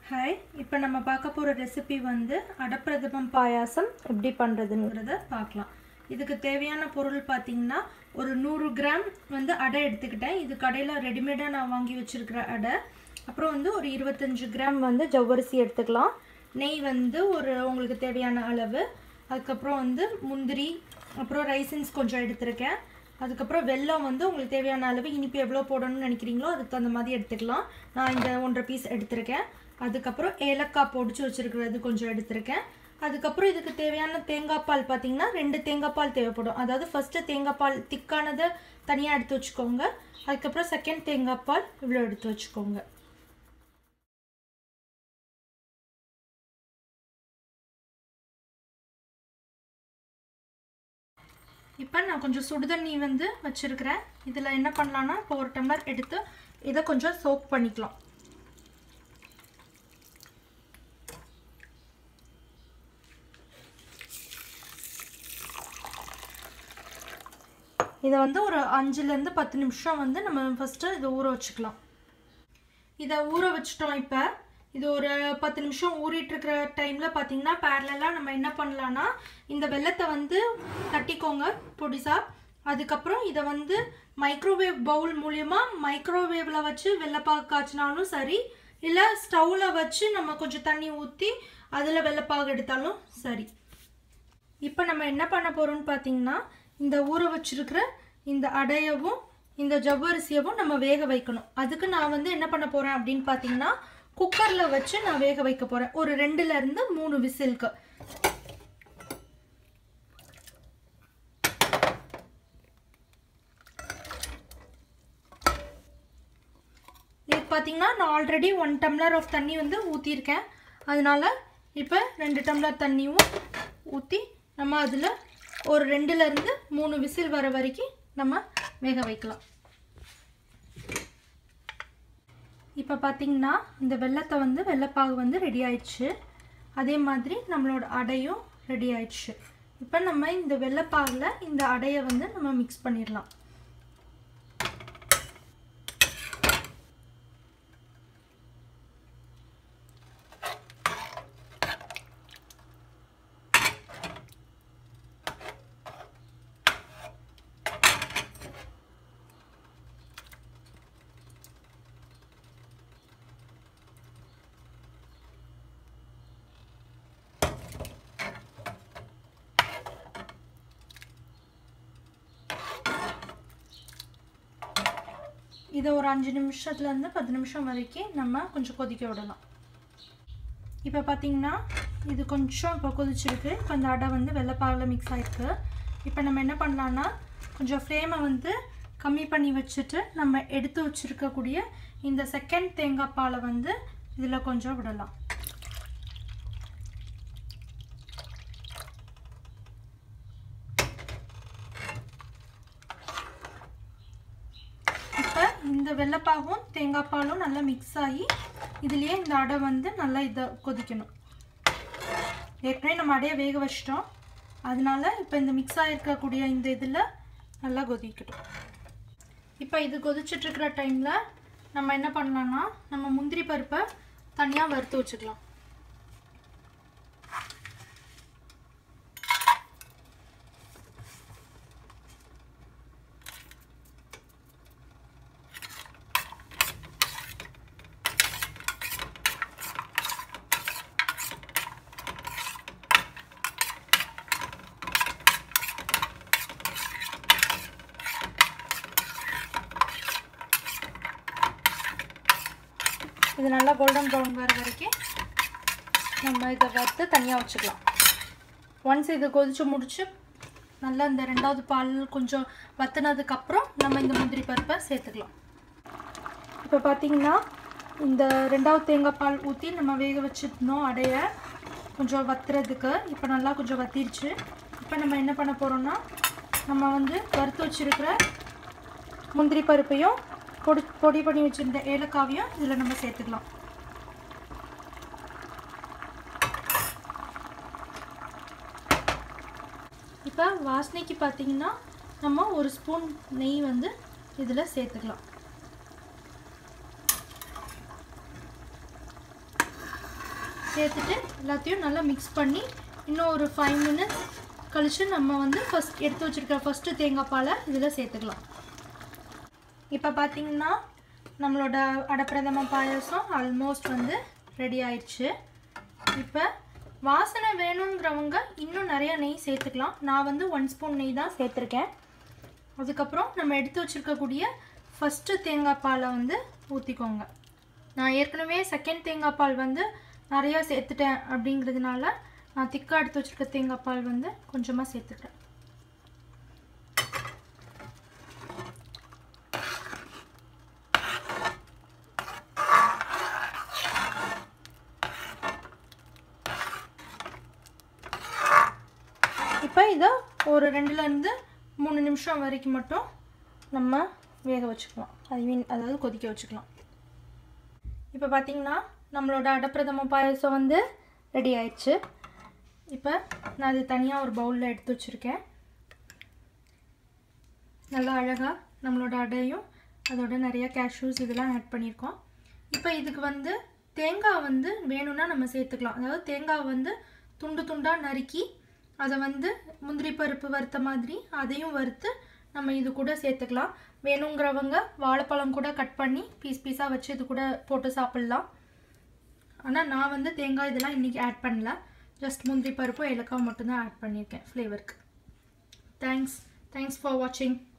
hi இப்போ நம்ம பார்க்க போகிற ரெசிபி வந்து அடப்பிரதமம் பாயாசம் எப்படி பண்ணுறதுங்கிறத பார்க்கலாம் இதுக்கு தேவையான பொருள் பார்த்தீங்கன்னா ஒரு நூறு கிராம் வந்து அடை எடுத்துக்கிட்டேன் இது கடையில் ரெடிமேடாக நான் வாங்கி வச்சுருக்கிற அடை அப்புறம் வந்து ஒரு இருபத்தஞ்சு கிராம் வந்து ஜவ்வரிசி எடுத்துக்கலாம் நெய் வந்து ஒரு உங்களுக்கு தேவையான அளவு அதுக்கப்புறம் வந்து முந்திரி அப்புறம் ரைசின்ஸ் கொஞ்சம் எடுத்திருக்கேன் அதுக்கப்புறம் வெல்லம் வந்து உங்களுக்கு தேவையான அளவு இனிப்பு எவ்வளோ போடணும்னு நினைக்கிறீங்களோ அதுக்கு தகுந்த மாதிரி எடுத்துக்கலாம் நான் இந்த ஒன்றரை பீஸ் எடுத்திருக்கேன் அதுக்கப்புறம் ஏலக்காய் பொடிச்சு வச்சுருக்கிறது கொஞ்சம் எடுத்திருக்கேன் அதுக்கப்புறம் இதுக்கு தேவையான தேங்காய் பால் பார்த்தீங்கன்னா ரெண்டு தேங்காய் பால் தேவைப்படும் அதாவது ஃபஸ்ட்டு தேங்காய் பால் திக்கானதை தனியாக எடுத்து வச்சுக்கோங்க அதுக்கப்புறம் செகண்ட் தேங்காய் பால் இவ்வளோ எடுத்து வச்சுக்கோங்க இப்போ நான் கொஞ்சம் சுடுதண்ணி வந்து வச்சுருக்கிறேன் இதில் என்ன பண்ணலான்னா இப்போ ஒரு டம்ளர் எடுத்து இதை கொஞ்சம் சோக் பண்ணிக்கலாம் இதை வந்து ஒரு அஞ்சுலேருந்து பத்து நிமிஷம் வந்து நம்ம ஃபஸ்ட்டு இதை ஊற வச்சுக்கலாம் இதை ஊற வச்சிட்டோம் இப்போ இது ஒரு பத்து நிமிஷம் ஊறிட்டு இருக்கிற டைமில் பார்த்தீங்கன்னா பேரலாக நம்ம என்ன பண்ணலான்னா இந்த வெள்ளத்தை வந்து தட்டிக்கோங்க பொடிசா அதுக்கப்புறம் இதை வந்து மைக்ரோவேவ் பவுல் மூலியமா மைக்ரோவேவில் வச்சு வெள்ளைப்பாகு காய்ச்சினாலும் சரி இல்லை ஸ்டவ்வில் வச்சு நம்ம கொஞ்சம் தண்ணி ஊற்றி அதில் வெள்ளைப்பாகு எடுத்தாலும் சரி இப்போ நம்ம என்ன பண்ண போகிறோம்னு பார்த்தீங்கன்னா இந்த ஊற வச்சிருக்கிற இந்த அடையவும் இந்த ஜவ்வரிசியவும் நம்ம வேக வைக்கணும் அதுக்கு நான் வந்து என்ன பண்ண போகிறேன் அப்படின்னு பார்த்தீங்கன்னா குக்கரில் வச்சு நான் வேக வைக்க போகிறேன் ஒரு ரெண்டுலேருந்து மூணு விசிலுக்கு இது பார்த்தீங்கன்னா நான் ஆல்ரெடி ஒன் டம்ளர் ஆஃப் தண்ணி வந்து ஊற்றிருக்கேன் அதனால இப்போ ரெண்டு டம்ளர் தண்ணியும் ஊற்றி நம்ம அதில் ஒரு ரெண்டுலேருந்து மூணு விசில் வர வரைக்கும் நம்ம வேக வைக்கலாம் இப்போ பார்த்தீங்கன்னா இந்த வெள்ளத்தை வந்து வெள்ளைப்பாகு வந்து ரெடி ஆயிடுச்சு அதே மாதிரி நம்மளோட அடையும் ரெடி ஆயிடுச்சு இப்போ நம்ம இந்த வெள்ளைப்பாகில் இந்த அடையை வந்து நம்ம மிக்ஸ் பண்ணிடலாம் இதை ஒரு அஞ்சு நிமிஷத்துலேருந்து பத்து நிமிஷம் வரைக்கும் நம்ம கொஞ்சம் கொதிக்க விடலாம் இப்போ பார்த்தீங்கன்னா இது கொஞ்சம் இப்போ கொதிச்சிருக்கு இப்போ இந்த அடை வந்து வெள்ளைப்பாகில் மிக்ஸ் ஆகிருக்கு இப்போ நம்ம என்ன பண்ணலான்னா கொஞ்சம் ஃப்ளேமை வந்து கம்மி பண்ணி வச்சுட்டு நம்ம எடுத்து வச்சுருக்கக்கூடிய இந்த செகண்ட் தேங்காய் பாலை வந்து இதில் கொஞ்சம் விடலாம் இப்போ இந்த வெள்ளைப்பாகும் தேங்காய் பாலும் நல்லா மிக்ஸ் ஆகி இதுலேயே இந்த அடை வந்து நல்லா இதை கொதிக்கணும் ஏற்கனவே நம்ம அடையை வேக வச்சிட்டோம் அதனால இப்போ இந்த மிக்ஸ் ஆகிருக்கக்கூடிய இந்த இதில் நல்லா கொதிக்கட்டும் இப்போ இது கொதிச்சிட்ருக்கிற டைமில் நம்ம என்ன பண்ணலான்னா நம்ம முந்திரி பருப்பை தனியாக வறுத்து வச்சுக்கலாம் இது நல்லா கோல்டன் ப்ரௌன் வர வரைக்கும் நம்ம இதை வறுத்து தனியாக வச்சுக்கலாம் ஒன்ஸ் இது கொதிச்சு முடிச்சு நல்லா இந்த ரெண்டாவது பால் கொஞ்சம் வத்துனதுக்கப்புறம் நம்ம இந்த முந்திரி பருப்பை சேர்த்துக்கலாம் இப்போ பார்த்தீங்கன்னா இந்த ரெண்டாவது தேங்காய் பால் ஊற்றி நம்ம வேக வச்சுருந்தோம் அடைய கொஞ்சம் வத்துறதுக்கு இப்போ நல்லா கொஞ்சம் வத்திருச்சு இப்போ நம்ம என்ன பண்ண போகிறோம்னா நம்ம வந்து வறுத்து வச்சுருக்கிற முந்திரி பருப்பையும் பொடி பொடி பண்ணி வச்சுருந்த ஏலக்காவையும் இதில் நம்ம சேர்த்துக்கலாம் இப்போ வாசனைக்கு பார்த்தீங்கன்னா நம்ம ஒரு ஸ்பூன் நெய் வந்து இதில் சேர்த்துக்கலாம் சேர்த்துட்டு எல்லாத்தையும் நல்லா மிக்ஸ் பண்ணி இன்னும் ஒரு ஃபைவ் மினிட்ஸ் கழித்து நம்ம வந்து ஃபஸ்ட் எடுத்து வச்சுருக்க ஃபஸ்ட்டு தேங்காய் பாலை இதில் சேர்த்துக்கலாம் இப்போ பார்த்தீங்கன்னா நம்மளோட அடப்பிரதம பாயாசம் ஆல்மோஸ்ட் வந்து ரெடி ஆயிடுச்சு இப்போ வாசனை வேணுங்கிறவங்க இன்னும் நிறைய நெய் சேர்த்துக்கலாம் நான் வந்து ஒன் ஸ்பூன் நெய் தான் சேர்த்துருக்கேன் அதுக்கப்புறம் நம்ம எடுத்து வச்சுருக்கக்கூடிய ஃபஸ்ட்டு தேங்காய் பாலை வந்து ஊற்றிக்கோங்க நான் ஏற்கனவே செகண்ட் தேங்காய் பால் வந்து நிறையா சேர்த்துட்டேன் அப்படிங்கிறதுனால நான் திக்காக எடுத்து வச்சுருக்க தேங்காய் பால் வந்து கொஞ்சமாக சேர்த்துக்கிறேன் இப்போ இதை ஒரு ரெண்டுலேருந்து மூணு நிமிஷம் வரைக்கும் மட்டும் நம்ம வேக வச்சுக்கலாம் ஐ மீன் அதாவது கொதிக்க வச்சுக்கலாம் இப்போ பார்த்தீங்கன்னா நம்மளோட அடப்பிரதம பாயசம் வந்து ரெடி ஆயிடுச்சு இப்போ நான் அது தனியாக ஒரு பவுலில் எடுத்து வச்சுருக்கேன் நல்லா அழகாக நம்மளோட அடையும் அதோட நிறைய கேஷ்யூஸ் இதெல்லாம் ஆட் பண்ணியிருக்கோம் இப்போ இதுக்கு வந்து தேங்காய் வந்து வேணும்னா நம்ம சேர்த்துக்கலாம் அதாவது தேங்காய் வந்து துண்டு துண்டாக நறுக்கி அதை வந்து முந்திரி பருப்பு வறுத்த மாதிரி அதையும் வறுத்து நம்ம இது கூட சேர்த்துக்கலாம் வேணுங்கிறவங்க வாழைப்பழம் கூட கட் பண்ணி பீஸ் பீஸாக வச்சு இது கூட போட்டு சாப்பிட்லாம் ஆனால் நான் வந்து தேங்காய் இதெல்லாம் இன்றைக்கி ஆட் பண்ணல ஜஸ்ட் முந்திரி பருப்பு ஏலக்காய் மட்டும்தான் ஆட் பண்ணியிருக்கேன் ஃப்ளேவருக்கு தேங்க்ஸ் தேங்க்ஸ் ஃபார் வாட்சிங்